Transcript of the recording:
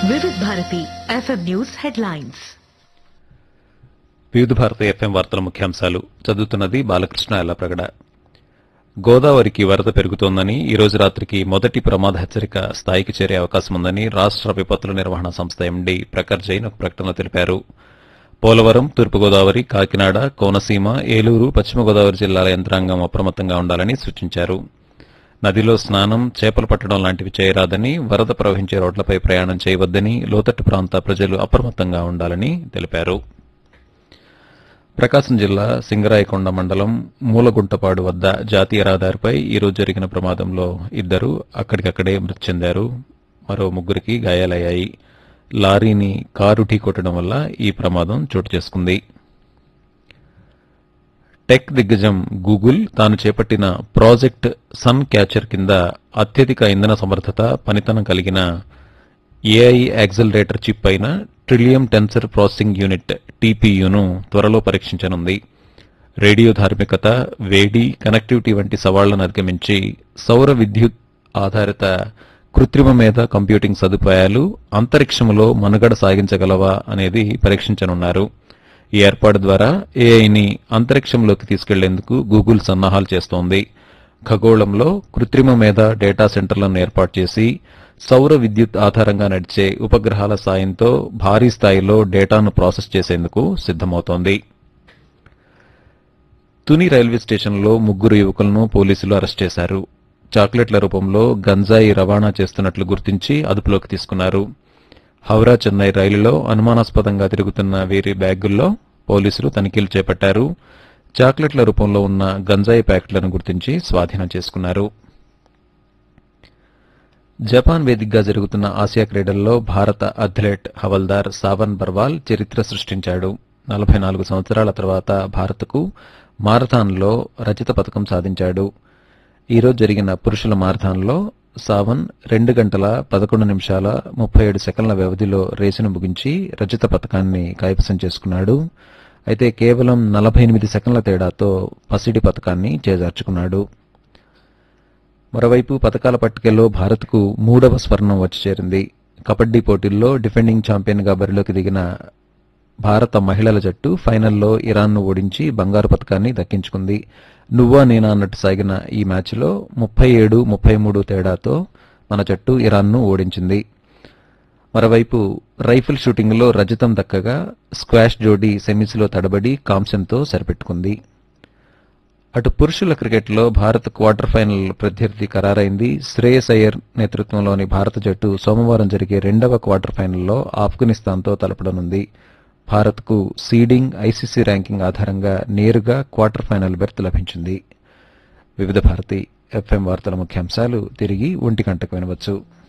వివిధ Bharati FM news headlines వివిధ భారత ఎఫ్ఎం వార్తల ముఖ్యాంశాలు చదువుతున్నది బాలకృష్ణ ఎల్లప్రగడ గోదావరికి వరద పెరుగుతోందని ఈ రోజు రాత్రికి మొదటి ప్రమాద హెచ్చరిక స్థాయికి చేరే అవకాశం ఉందని రాష్ట్ర విపత్తుల నిర్వహణ సంస్థ ఎండీ ప్రఖర్ జైన్ ఒక ప్రకటనలో తెలిపారు పోలవరం తూర్పుగోదావరి కాకినాడ కోనసీమ ఏలూరు పశ్చిమ గోదావరి జిల్లాల యంత్రాంగం అప్రమత్తంగా ఉండాలని సూచించారు నదిలో స్నానం చేపలు పట్టడం లాంటివి చేయరాదని వరద ప్రవహించే రోడ్లపై ప్రయాణం చేయవద్దని లోతట్టు ప్రాంత ప్రజలు అప్రమత్తంగా ఉండాలని తెలిపారు ప్రకాశం జిల్లా సింగరాయకొండ మండలం మూలగుంటపాడు వద్ద జాతీయ రహదారిపై ఈ రోజు జరిగిన ప్రమాదంలో ఇద్దరు అక్కడికక్కడే మృతి చెందారు మరో ముగ్గురికి గాయాలయ్యాయి లారీని కారు ఢీకొట్టడం వల్ల ఈ ప్రమాదం చోటు చేసుకుంది టెక్ దిగ్గజం గూగుల్ తాను చేపట్టిన ప్రాజెక్ట్ సన్ క్యాచర్ కింద అత్యధిక ఇంధన సమర్థత పనితనం కలిగిన ఏఐ యాక్సిలరేటర్ చిప్ అయిన ట్రిలియం టెన్సర్ ప్రాసెసింగ్ యూనిట్ టీపీయూను త్వరలో పరీక్షించనుంది రేడియో ధార్మికత వేడి కనెక్టివిటీ వంటి సవాళ్లను అధిగమించి సౌర విద్యుత్ ఆధారిత కృత్రిమ మీద కంప్యూటింగ్ సదుపాయాలు అంతరిక్షంలో మనుగడ సాగించగలవా అనేది పరీక్షించనున్నారు ఈ ఏర్పాటు ద్వారా ఏఐని అంతరిక్షంలోకి తీసుకెళ్లేందుకు గూగుల్ సన్నాహాలు చేస్తోంది ఖగోళంలో కృత్రిమ మీద డేటా సెంటర్లను ఏర్పాటు చేసి సౌర విద్యుత్ ఆధారంగా నడిచే ఉపగ్రహాల సాయంతో భారీ స్థాయిలో డేటాను ప్రాసెస్ చేసేందుకు సిద్దమవుతోంది తుని రైల్వే స్టేషన్లో ముగ్గురు యువకులను పోలీసులు అరెస్ట్ చేశారు చాక్లెట్ల రూపంలో గంజాయి రవాణా చేస్తున్నట్లు గుర్తించి అదుపులోకి తీసుకున్నారు హౌరా చెన్నై రైలులో అనుమానాస్పదంగా తిరుగుతున్న వీరి బ్యాగుల్లో పోలీసులు తనిఖీలు చేపట్టారు చాక్లెట్ల రూపంలో ఉన్న గంజాయి ప్యాకెట్లను గుర్తించి స్వాధీనం చేసుకున్నారు జపాన్ వేదికగా జరుగుతున్న ఆసియా క్రీడల్లో భారత అథ్లెట్ హవల్దార్ సావన్ బర్వాల్ చరిత్ర సృష్టించాడు నలభై నాలుగు సంవత్సరాల తర్వాత భారత్కు మారథాన్లో రజత పథకం సాధించాడు ఈరోజు జరిగిన పురుషుల మారథాన్లో సావన్ రెండు గంటల పదకొండు నిమిషాల ముప్పై ఏడు సెకండ్ల వ్యవధిలో రేసును ముగించి రజత పథకాన్ని కైవసం చేసుకున్నాడు అయితే కేవలం నలభై ఎనిమిది సెకండ్ల తేడాతో పసిడి పథకాన్ని చేజార్చుకున్నాడు మరోవైపు పథకాల పట్టికలో భారత్కు మూడవ స్వర్ణం వచ్చి చేరింది కబడ్డీ పోటీల్లో డిఫెండింగ్ ఛాంపియన్గా బరిలోకి దిగిన భారత మహిళల జట్టు ఫైనల్లో ఇరాన్ను ఓడించి బంగారు పథకాన్ని దక్కించుకుంది నువ్వా నేనా అన్నట్టు సాగిన ఈ మ్యాచ్లో ముప్పై ఏడు ముప్పై మూడు తేడాతో మన జట్టు ఇరాన్ను ఓడించింది మరోవైపు రైఫిల్ షూటింగ్లో రజతం దక్కగా స్క్వాష్ జోడీ సెమీస్లో తడబడి కాంస్యంతో సరిపెట్టుకుంది అటు పురుషుల క్రికెట్లో భారత్ క్వార్టర్ ఫైనల్ ప్రత్యర్థి ఖరారైంది శ్రేయస్ అయ్యర్ నేతృత్వంలోని భారత జట్టు సోమవారం జరిగే రెండవ క్వార్టర్ ఫైనల్లో ఆఫ్ఘనిస్తాన్తో తలపడనుంది భారత్కు సీడింగ్ ఐసీసీ ర్యాంకింగ్ ఆధారంగా నేరుగా క్వార్టర్ ఫైనల్ బెర్త్ లభించింది వివిధ భారతి ఎఫ్ఎం వార్తల ముఖ్యాంశాలు తిరిగి ఒంటి గంటకు వినవచ్చు